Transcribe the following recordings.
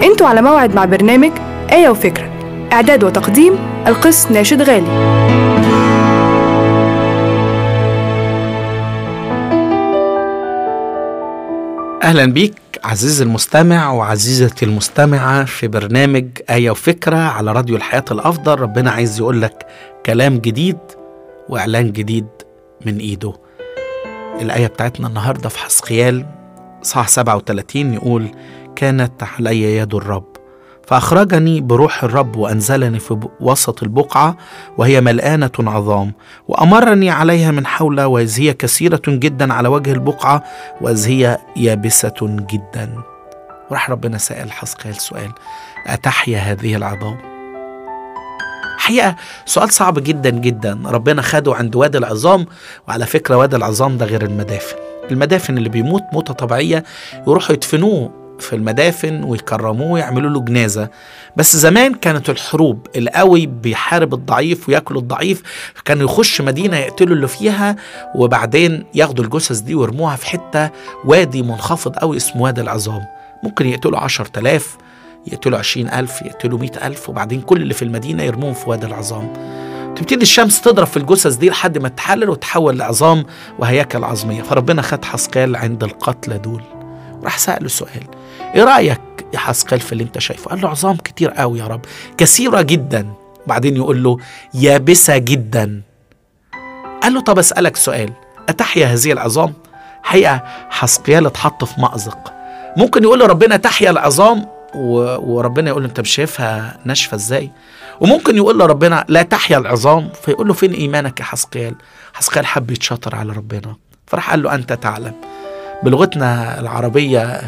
انتوا على موعد مع برنامج آية وفكرة إعداد وتقديم القس ناشد غالي أهلا بيك عزيزي المستمع وعزيزتي المستمعة في برنامج آية وفكرة على راديو الحياة الأفضل ربنا عايز يقول لك كلام جديد وإعلان جديد من إيده الآية بتاعتنا النهاردة في حسقيال صح 37 يقول كانت علي يد الرب فأخرجني بروح الرب وأنزلني في وسط البقعة وهي ملآنة عظام وأمرني عليها من حول وإذ هي كثيرة جدا على وجه البقعة وإذ هي يابسة جدا وراح ربنا سأل حسقيال سؤال أتحيا هذه العظام؟ حقيقة سؤال صعب جدا جدا ربنا خده عند وادي العظام وعلى فكرة وادي العظام ده غير المدافن المدافن اللي بيموت موتة طبيعية يروحوا يدفنوه في المدافن ويكرموه ويعملوا له جنازة بس زمان كانت الحروب القوي بيحارب الضعيف وياكل الضعيف كانوا يخش مدينة يقتلوا اللي فيها وبعدين ياخدوا الجثث دي ويرموها في حتة وادي منخفض قوي اسمه وادي العظام ممكن يقتلوا عشر تلاف يقتلوا عشرين ألف يقتلوا مئة ألف وبعدين كل اللي في المدينة يرموهم في وادي العظام تبتدي الشمس تضرب في الجثث دي لحد ما تحلل وتحول لعظام وهياكل عظمية فربنا خد حسقال عند القتلى دول راح سأله سؤال ايه رأيك يا حسقال في اللي انت شايفه قال له عظام كتير قوي يا رب كثيرة جدا بعدين يقول له يابسة جدا قال له طب اسألك سؤال أتحيا هذه العظام حقيقة حسقيال اتحط في مأزق ممكن يقول له ربنا تحيا العظام و... وربنا يقول له انت مش شايفها ناشفه ازاي وممكن يقول له ربنا لا تحيا العظام فيقول له فين ايمانك يا حسقيال حسقيال حب يتشاطر على ربنا فراح قال له انت تعلم بلغتنا العربية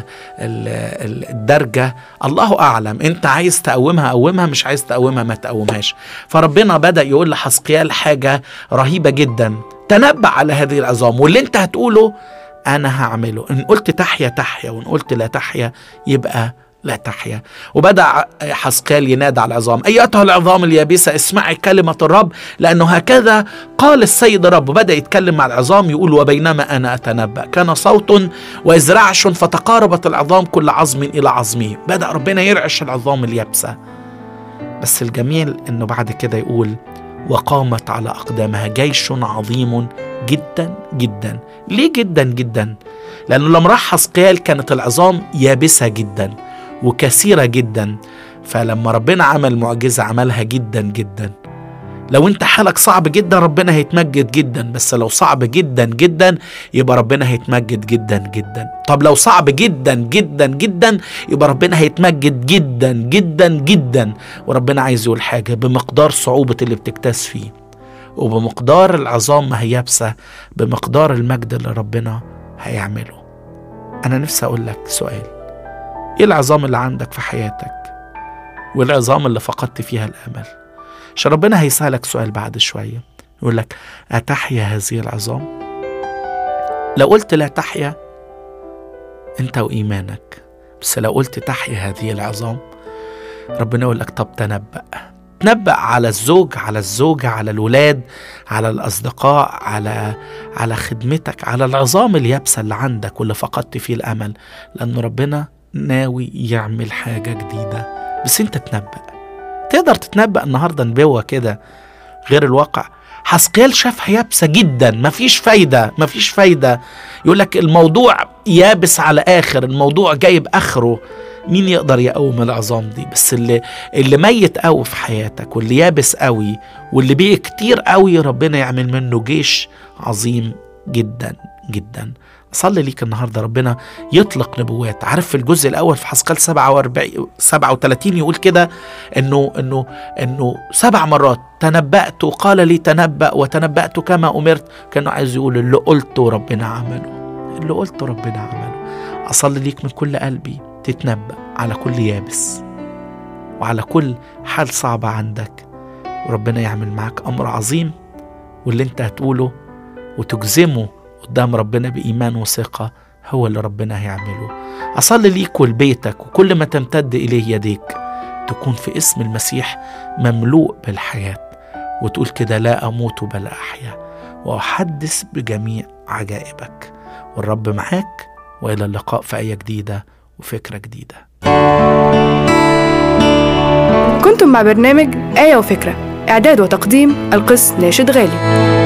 الدرجة الله أعلم أنت عايز تقومها قومها مش عايز تقومها ما تقومهاش فربنا بدأ يقول لحسقيال حاجة رهيبة جدا تنبأ على هذه العظام واللي أنت هتقوله أنا هعمله إن قلت تحيا تحيا وإن قلت لا تحيا يبقى لا تحيا وبدأ حسقال ينادى على العظام أيتها العظام اليابسة اسمعي كلمة الرب لأنه هكذا قال السيد الرب وبدأ يتكلم مع العظام يقول وبينما أنا أتنبأ كان صوت وإذ رعش فتقاربت العظام كل عظم إلى عظمه بدأ ربنا يرعش العظام اليابسة بس الجميل أنه بعد كده يقول وقامت على أقدامها جيش عظيم جدا جدا ليه جدا جدا لأنه لما راح حسقيال كانت العظام يابسة جدا وكثيرة جدا فلما ربنا عمل معجزة عملها جدا جدا لو انت حالك صعب جدا ربنا هيتمجد جدا بس لو صعب جدا جدا يبقى ربنا هيتمجد جدا جدا طب لو صعب جدا جدا جدا يبقى ربنا هيتمجد جدا جدا جدا وربنا عايز يقول حاجة بمقدار صعوبة اللي بتكتاس فيه وبمقدار العظام ما هي يابسة بمقدار المجد اللي ربنا هيعمله أنا نفسي أقول لك سؤال ايه العظام اللي عندك في حياتك والعظام اللي فقدت فيها الامل عشان ربنا هيسألك سؤال بعد شوية يقول لك أتحيا هذه العظام لو قلت لا تحيا أنت وإيمانك بس لو قلت تحيا هذه العظام ربنا يقول لك طب تنبأ تنبأ على الزوج على الزوجة على الولاد على الأصدقاء على على خدمتك على العظام اليابسة اللي عندك واللي فقدت فيه الأمل لأن ربنا ناوي يعمل حاجة جديدة بس انت تنبأ تقدر تتنبأ النهاردة نبوة كده غير الواقع حسقيال شافها يابسة جدا مفيش فايدة مفيش فايدة يقول لك الموضوع يابس على آخر الموضوع جايب آخره مين يقدر يقوم العظام دي بس اللي اللي ميت قوي في حياتك واللي يابس قوي واللي بيه كتير قوي ربنا يعمل منه جيش عظيم جدا جدا صلي ليك النهارده ربنا يطلق نبوات عارف في الجزء الاول في حسقال 47 37 يقول كده انه انه انه سبع مرات تنبأت وقال لي تنبأ وتنبأت كما امرت كانه عايز يقول اللي قلته ربنا عمله اللي قلته ربنا عمله اصلي ليك من كل قلبي تتنبأ على كل يابس وعلى كل حال صعبة عندك وربنا يعمل معاك أمر عظيم واللي انت هتقوله وتجزمه قدام ربنا بإيمان وثقة هو اللي ربنا هيعمله أصلي ليك ولبيتك وكل ما تمتد إليه يديك تكون في اسم المسيح مملوء بالحياة وتقول كده لا أموت بل أحيا وأحدث بجميع عجائبك والرب معاك وإلى اللقاء في آية جديدة وفكرة جديدة كنتم مع برنامج آية وفكرة إعداد وتقديم القس ناشد غالي